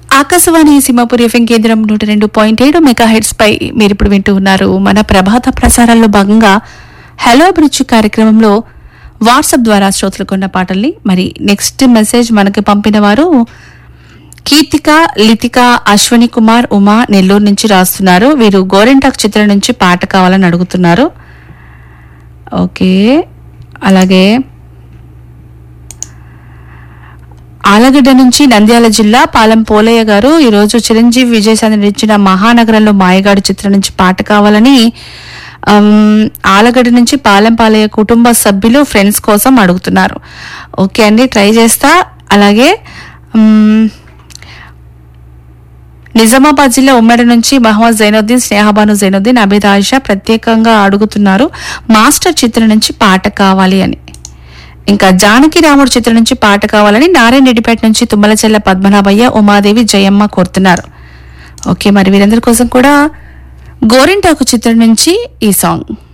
Akashvani Simhapur FM కేంద్రం నూట రెండు పాయింట్ ఏడు మెగా హెడ్స్ పై మీరు ఇప్పుడు వింటూ ఉన్నారు మన ప్రభాత ప్రసారాల్లో భాగంగా హలో అభిరుచి కార్యక్రమంలో వాట్సాప్ ద్వారా శ్రోతలు కొన్న పాటల్ని మరి నెక్స్ట్ మెసేజ్ మనకి పంపిన వారు కీర్తిక లితిక అశ్వని కుమార్ ఉమా నెల్లూరు నుంచి రాస్తున్నారు వీరు గోరెంటాక్ చిత్రం నుంచి పాట కావాలని అడుగుతున్నారు ఓకే అలాగే ఆలగడ్డ నుంచి నంద్యాల జిల్లా పాలెం పోలయ్య గారు ఈరోజు చిరంజీవి విజయశాంతి నటించిన మహానగరంలో మాయగాడు చిత్రం నుంచి పాట కావాలని ఆమ్, ఆలగడ్డ నుంచి పాలెం పాలయ్య కుటుంబ సభ్యులు ఫ్రెండ్స్ కోసం అడుగుతున్నారు ఓకే అండి ట్రై చేస్తా అలాగే ఉమ్, నిజామాబాద్ జిల్లా ఉమ్మడి నుంచి మహమ్మద్ జైనుద్దీన్ స్నేహబాను జైనుద్దీన్ అబిద్ ఆయిషా ప్రత్యేకంగా అడుగుతున్నారు మాస్టర్ చిత్రం నుంచి పాట కావాలి అని ఇంకా జానకి రాముడు చిత్రం నుంచి పాట కావాలని నారాయణ రెడ్డిపేట నుంచి తుమ్మలచెల్ల పద్మనాభయ్య ఉమాదేవి జయమ్మ కోరుతున్నారు ఓకే మరి వీరందరి కోసం కూడా గోరింటాకు చిత్రం నుంచి ఈ సాంగ్